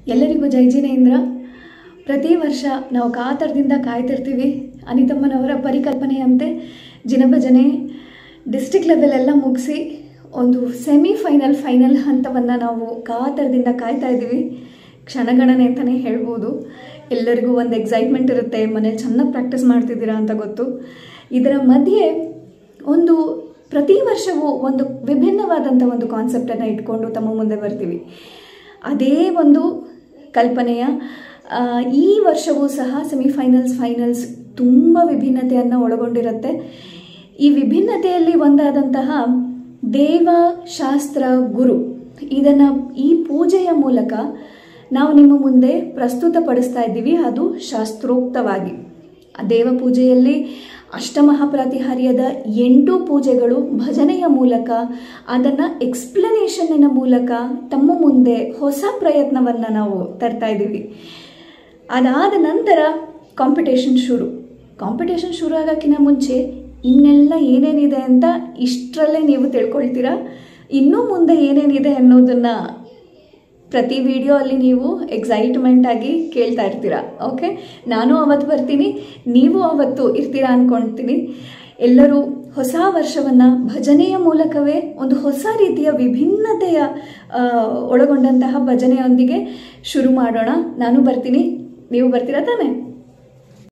ಎಲ್ಲರಿಗೂ ಜೈ ಜಿನೇಂದ್ರ ಪ್ರತಿ ವರ್ಷ ನಾವು ಕಾತರದಿಂದ ಕಾಯ್ತಿರ್ತೀವಿ ಅನಿತಮ್ಮನವರ ಪರಿಕಲ್ಪನೆಯಂತೆ ಜಿನಭಜನೆ ಡಿಸ್ಟಿಕ್ ಲೆವೆಲ್ ಎಲ್ಲ ಮುಗಿಸಿ ಒಂದು ಸೆಮಿ ಫೈನಲ್ ಫೈನಲ್ ಹಂತವನ್ನು ನಾವು ಕಾತರದಿಂದ ಕಾಯ್ತಾ ಇದ್ದೀವಿ ಕ್ಷಣಗಣನೆ ಅಂತಲೇ ಹೇಳ್ಬೋದು ಎಲ್ಲರಿಗೂ ಒಂದು ಎಕ್ಸೈಟ್ಮೆಂಟ್ ಇರುತ್ತೆ ಮನೇಲಿ ಚೆನ್ನಾಗಿ ಪ್ರಾಕ್ಟೀಸ್ ಮಾಡ್ತಿದ್ದೀರಾ ಅಂತ ಗೊತ್ತು ಇದರ ಮಧ್ಯೆ ಒಂದು ಪ್ರತಿ ವರ್ಷವೂ ಒಂದು ವಿಭಿನ್ನವಾದಂಥ ಒಂದು ಕಾನ್ಸೆಪ್ಟನ್ನು ಇಟ್ಕೊಂಡು ತಮ್ಮ ಮುಂದೆ ಬರ್ತೀವಿ ಅದೇ ಒಂದು ಕಲ್ಪನೆಯ ಆ, ಈ ವರ್ಷವೂ ಸಹ ಸೆಮಿಫೈನಲ್ಸ್ ಫೈನಲ್ಸ್ ತುಂಬ ವಿಭಿನ್ನತೆಯನ್ನು ಒಳಗೊಂಡಿರುತ್ತೆ ಈ ವಿಭಿನ್ನತೆಯಲ್ಲಿ ಒಂದಾದಂತಹ ದೇವ ಶಾಸ್ತ್ರ ಗುರು ಇದನ್ನು ಈ ಪೂಜೆಯ ಮೂಲಕ ನಾವು ನಿಮ್ಮ ಮುಂದೆ ಪ್ರಸ್ತುತಪಡಿಸ್ತಾ ಇದ್ದೀವಿ ಅದು ಶಾಸ್ತ್ರೋಕ್ತವಾಗಿ ಆ ದೇವ ಪೂಜೆಯಲ್ಲಿ ಅಷ್ಟಮಹಾಪ್ರಾತಿಹಾರ್ಯದ ಎಂಟು ಪೂಜೆಗಳು ಭಜನೆಯ ಮೂಲಕ ಅದನ್ನು ಎಕ್ಸ್ಪ್ಲನೇಷನ್ನಿನ ಮೂಲಕ ತಮ್ಮ ಮುಂದೆ ಹೊಸ ಪ್ರಯತ್ನವನ್ನು ನಾವು ತರ್ತಾ ಇದ್ದೀವಿ ಅದಾದ ನಂತರ ಕಾಂಪಿಟೇಷನ್ ಶುರು ಕಾಂಪಿಟೇಷನ್ ಶುರು ಆಗೋಕ್ಕಿಂತ ಮುಂಚೆ ಇನ್ನೆಲ್ಲ ಏನೇನಿದೆ ಅಂತ ಇಷ್ಟರಲ್ಲೇ ನೀವು ತಿಳ್ಕೊಳ್ತೀರಾ ಇನ್ನೂ ಮುಂದೆ ಏನೇನಿದೆ ಅನ್ನೋದನ್ನು ಪ್ರತಿ ವಿಡಿಯೋ ಅಲ್ಲಿ ನೀವು ಎಕ್ಸೈಟ್ಮೆಂಟ್ ಆಗಿ ಕೇಳ್ತಾ ಇರ್ತೀರಾ ಓಕೆ ನಾನು ಅವತ್ತು ಬರ್ತೀನಿ ನೀವು ಅವತ್ತು ಇರ್ತೀರಾ ಅಂದ್ಕೊಳ್ತೀನಿ ಎಲ್ಲರೂ ಹೊಸ ವರ್ಷವನ್ನು ಭಜನೆಯ ಮೂಲಕವೇ ಒಂದು ಹೊಸ ರೀತಿಯ ವಿಭಿನ್ನತೆಯ ಆ, ಒಳಗೊಂಡಂತಹ ಭಜನೆಯೊಂದಿಗೆ ಶುರು ಮಾಡೋಣ ನಾನು ಬರ್ತೀನಿ ನೀವು ಬರ್ತೀರಾ ತಾನೇ